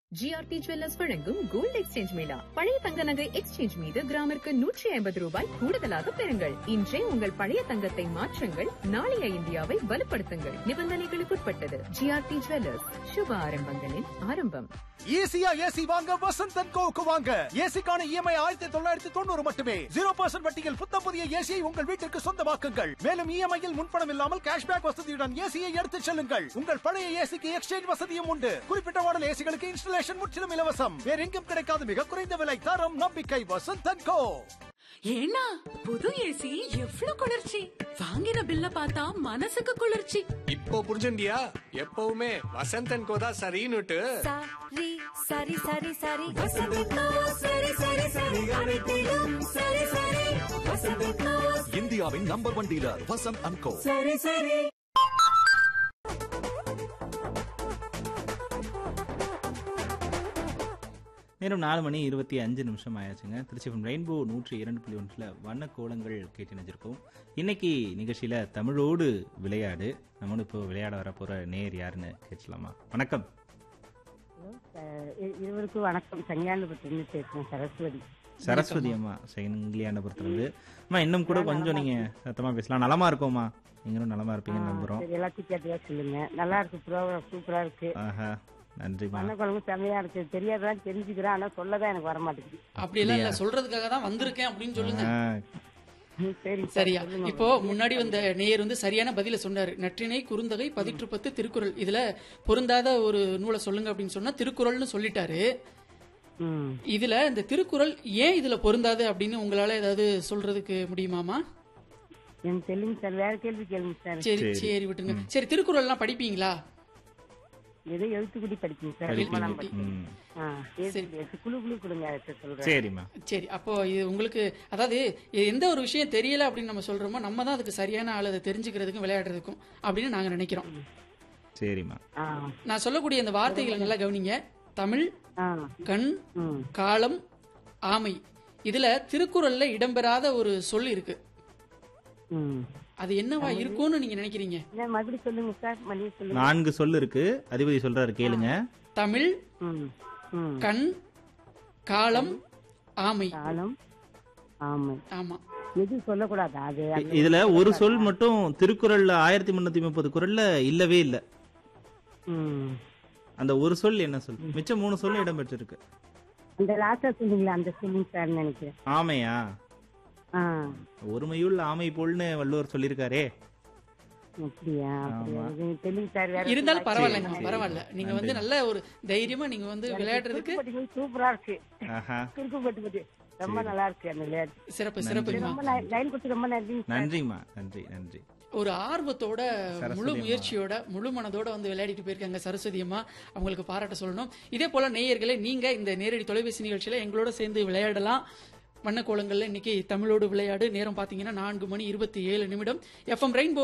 GRT jewellers வழங்கும் gold exchange mela பழைய தங்க நகை எக்ஸ்சேஞ்ச் மீது கிராமிற்கு நூற்றி ஐம்பது ரூபாய் கூடுதலாக பெறுங்கள் இன்றே உங்கள் பழைய தங்கத்தை மாற்றுங்கள் நாளைய இந்தியாவை வலுப்படுத்துங்கள் நிபந்தனைகளுக்குட்பட்டது ஜிஆர்டி ஜுவல்லர்ஸ் சுப ஆரம்பங்களின் ஆரம்பம் ஈஸியா ஏசி வாங்க வசந்த் அண்ட் கோவுக்கு வாங்க ஏசிக்கான இஎம்ஐ ஆயிரத்தி தொள்ளாயிரத்தி தொண்ணூறு மட்டுமே ஜீரோ பர்சன்ட் வட்டியில் புத்த புதிய ஏசியை உங்கள் வீட்டிற்கு சொந்தமாக்குங்கள் மேலும் இஎம்ஐயில் முன்பணம் இல்லாமல் கேஷ்பேக் வசதியுடன் ஏசியை எடுத்துச் செல்லுங்கள் உங்கள் பழைய ஏசிக்கு எக்ஸ்சேஞ்ச் வசதியும் உண்டு குறிப்பிட்ட மாடல் ஏசிகளுக்கு இன்ஸ்டலேஷன் முற்றிலும் இலவசம் வேற எங்கும் கிடைக்காத மிக குறைந்த விலை தரம் நம்பிக்கை வசந்த் அண்ட் கோ ஏன்னா புது ஏசி எவ்வளவு குளிர்ச்சி வாங்கின பில்ல பார்த்தா மனசுக்கு குளிர்ச்சி இப்போ புரிஞ்சுண்டியா எப்பவுமே வசந்தன் கோதா சரின்னுட்டு சரி சரி சரி சரி வசந்தக்கா சரி சரி சரி அனைத்திலும் சரி சரி வசந்தக்கா இந்தியாவின் number one dealer Vasanth and co சரி சரி நேரம் நாலு மணி இருபத்தி அஞ்சு நிமிஷம் ஆயாச்சுங்க திருச்சி ரெயின்போ நூற்றி இரண்டு புள்ளி ஒன்றில் வண்ண கோலங்கள் கேட்டு நினைச்சிருக்கோம் இன்னைக்கு நிகழ்ச்சியில் தமிழோடு விளையாடு நம்மளோட இப்போ விளையாட வரப்போகிற நேர் யாருன்னு கேட்கலாமா வணக்கம் இ- இருவருக்கும் வணக்கம் சங்கியாண்டபுரத்துலேருந்து பேசுறேன் சரஸ்வதி சரஸ்வதி அம்மா செங்கிலியாண்டபுரத்துலேருந்து அம்மா இன்னும் கூட கொஞ்சம் நீங்கள் சத்தமாக பேசலாம் நலமா இருக்கோம்மா நீங்களும் நலமா இருப்பீங்கன்னு நம்புகிறோம் சரி எல்லாத்தையும் கேட்டதா சொல்லுங்க நல்லா இருக்கு ப்ரோக்ராம் சூப்பரா இருக்கு ஆஹா நன்றிம்மா மண்ண குழம்பு செம்மையா இருக்கு தெரியாதான் தெரிஞ்சுக்கிறேன் ஆனா சொல்லதான் எனக்கு வர மாட்டேங்குது அப்படியெல்லாம் இல்ல சொல்றதுக்காக தான் வந்திருக்கேன் அப்படின்னு சொல்லுங்க ஆ, ம், சரி சார், சரியா சொல்லுங்க. இப்போ முன்னாடி வந்த நேயர் வந்து சரியான பதில சொன்னாரு நற்றிணை குறுந்தகை பதிற்று பத்து திருக்குறள் இதுல பொருந்தாத ஒரு நூலை சொல்லுங்க அப்படின்னு சொன்னா திருக்குறள்னு சொல்லிட்டாரு ம். இதுல இந்த திருக்குறள் ஏன் இதுல பொருந்தாது அப்படின்னு உங்களால ஏதாவது சொல்றதுக்கு முடியுமாமா எனக்கு தெரியல சார் வேற கேள்வி கேளுங்க சார் சரி சரி விட்டுருங்க சரி திருக்குறள்லாம் படிப்பீங்களா ஏதோ எழுத்துக்குடி படிக்கணும் சார் படிப்பீங்க. ரொம்ப நான் படிக்கிறேன். ம். ஆ, எழுத்து- எழுத்து குழு குழு கொடுங்க அதை சொல்றேன் சரிம்மா சரி அப்போ இது உங்களுக்கு அதாவது இது எந்த ஒரு விஷயம் தெரியல அப்படின்னு நம்ம சொல்றோமோ நம்ம தான் அதுக்கு சரியான ஆள் அதை தெரிஞ்சுக்கிறதுக்கும் விளையாடுறதுக்கும் அப்படின்னு நாங்க நினைக்கிறோம் சரிம்மா ஆ, நான் சொல்லக்கூடிய இந்த வார்த்தைகளை நல்லா கவனிங்க தமிழ் ஆ, கண் ம். காலம் ஆமை இதுல திருக்குறள்ல இடம்பெறாத ஒரு சொல் இருக்கு ம். அது என்னவா இருக்கும்னு நீங்க நினைக்கிறீங்க என்ன மறுபடியும் சொல்லுங்க சார் மறுபடியும் சொல்லுங்க நான்கு சொல் இருக்கு அதிபதி சொல்றாரு கேளுங்க தமிழ் ம். ம். கண் காலம் ஆமை காலம் ஆமா ஆமா எது சொல்லக்கூடாது அது அந்த- இதுல ஒரு சொல் மட்டும் திருக்குறள்ல ஆயிரத்தி முன்னூத்தி முப்பது குறள்ல இல்லவே இல்ல ம். அந்த ஒரு சொல் என்ன சொல் மிச்சம் மூணு சொல் இடம்பெற்றிருக்கு அந்த லாஸ்டா சொன்னீங்களா அந்த சொல்லுங்க சார் நினைக்கிறேன் ஆமையா ஆ ஒருமையுள் ஆமை போல்னு வள்ளுவர் சொல்லியிருக்காரே அப்படியா அப்படியா இது தெலுங்கு சார் வேற இருந்தாலும் பரவாயில்லைங்க சரி. பரவாயில்ல நீங்க வந்து நல்ல ஒரு தைரியமா நீங்க வந்து விளையாடுறதுக்கு குறுக்குப்பட்டி சூப்பரா இருக்கு ஆஹா குறுக்குப்பட்டி பத்தி ரொம்ப நல்லா இருக்கு அந்த விளையாட்டு சிறப்பு சிறப்புமா ரொம்ப ந- லைன் கொடுத்து ரொம்ப நன்றி நன்றிம்மா நன்றி நன்றி ஒரு ஆர்வத்தோட சரஸ்வதி முழு அம்மா. முயற்சியோட முழு மனதோட வந்து விளையாடிட்டு போயிருக்காங்க சரஸ்வதி அம்மா அவங்களுக்கு பாராட்ட சொல்லணும் இதே போல நேயர்களே நீங்க இந்த நேரடி தொலைபேசி நிகழ்ச்சியில எங்களோட சேர்ந்து விளையாடலாம் வண்ணக்கோலங்கள்ல இன்னைக்கு தமிழோடு விளையாடு நேரம் பாத்தீங்கன்னா நான்கு மணி இருபத்தி ஏழு நிமிடம் எஃப்எம் ரெயின்போ